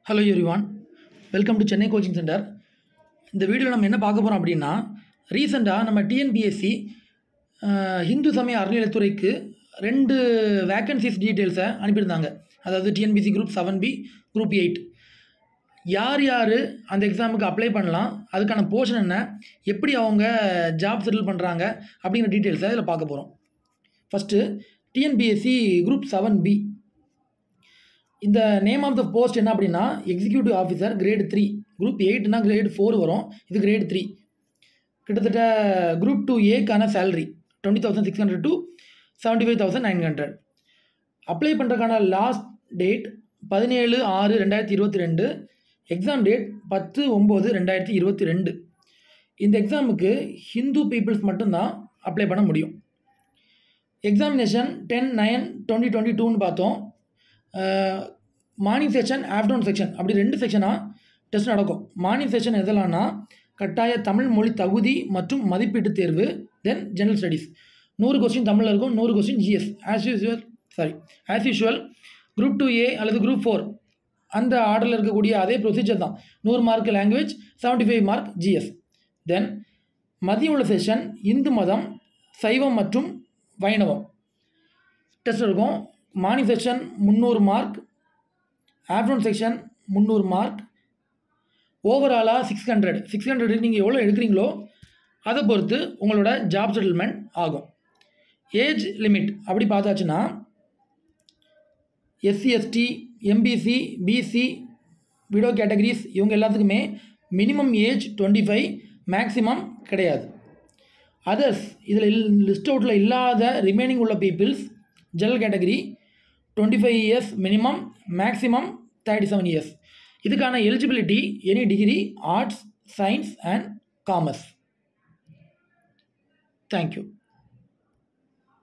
hello everyone welcome to Chennai coaching centre இந்த வீடியோவில் நம்ம என்ன பார்க்க போகிறோம் அப்படின்னா ரீசெண்டாக நம்ம டிஎன்பிஎஸ்சி ஹிந்து சமய அறநிலையத்துறைக்கு ரெண்டு வேக்கன்சிஸ் டீட்டெயில்ஸை அனுப்பியிருந்தாங்க அதாவது TNPC group seven B group eight யார் யார் அந்த எக்ஸாமுக்கு அப்ளை பண்ணலாம் அதுக்கான போர்ஷன் என்ன எப்படி அவங்க ஜாப் செட்டில் பண்ணுறாங்க அப்படிங்கிற டீட்டெயில்ஸை இதில் பார்க்க போகிறோம் first TNPSC group seven B இந்த நேம் ஆஃப் த போஸ்ட் என்ன அப்படின்னா executive officer grade three group எயிட்னா கிரேட் ஃபோர் வரும் இது கிரேட் த்ரீ கிட்டத்தட்ட குரூப் டூ ஏக்கான salary twenty thousand six hundred to seventy five thousand nine hundred apply பண்ணுறதுக்கான last date பதினேழு ஆறு ரெண்டாயிரத்தி இருபத்தி ரெண்டு எக்ஸாம் டேட் பத்து ஒம்பது ரெண்டாயிரத்தி இருபத்தி ரெண்டு இந்த எக்ஸாமுக்கு ஹிந்து பீப்புள்ஸ் மட்டும்தான் அப்ளை பண்ண முடியும் examination ten nine twenty twenty டூன்னு பார்த்தோம் மார்னிங் செக்ஷன் ஆஃப்டர்நூன் செக்ஷன் அப்படி ரெண்டு செக்ஷனாக டெஸ்ட் நடக்கும் மார்னிங் செக்ஷன் எதெல்லாம்னா கட்டாய தமிழ் மொழி தகுதி மற்றும் மதிப்பீட்டு தேர்வு தென் ஜெனரல் ஸ்டடீஸ் நூறு கொஸ்டின் தமிழில் இருக்கும் நூறு question GS as usual sorry as usual group two A அல்லது குரூப் ஃபோர் அந்த ஆர்டரில் இருக்கக்கூடிய அதே ப்ரொசீஜர் தான் நூறு mark language seventy five mark GS then மதியம் உள்ள செஷன் இந்து மதம் சைவம் மற்றும் வைணவம் டெஸ்ட் இருக்கும் மார்னிங் செக்ஷன் முந்நூறு மார்க் ஆஃப்டர்நூன் செக்ஷன் முந்நூறு மார்க் ஓவராலாக சிக்ஸ் ஹண்ட்ரட் சிக்ஸ் ஹண்ட்ரட் நீங்கள் எவ்வளோ எடுக்கிறீங்களோ அதை பொறுத்து உங்களோட ஜாப் செட்டில்மெண்ட் ஆகும் ஏஜ் லிமிட் அப்படி பார்த்தாச்சுன்னா SC ST MBC BC widow categories இவங்க எல்லாத்துக்குமே minimum age twenty five maximum கிடையாது அதர்ஸ் இதில் லிஸ்ட் அவுட்டில் இல்லாத ரிமைனிங் உள்ள peoples general category twenty five years minimum maximum thirty seven years இதுக்கான eligibility any degree arts science and commerce thank you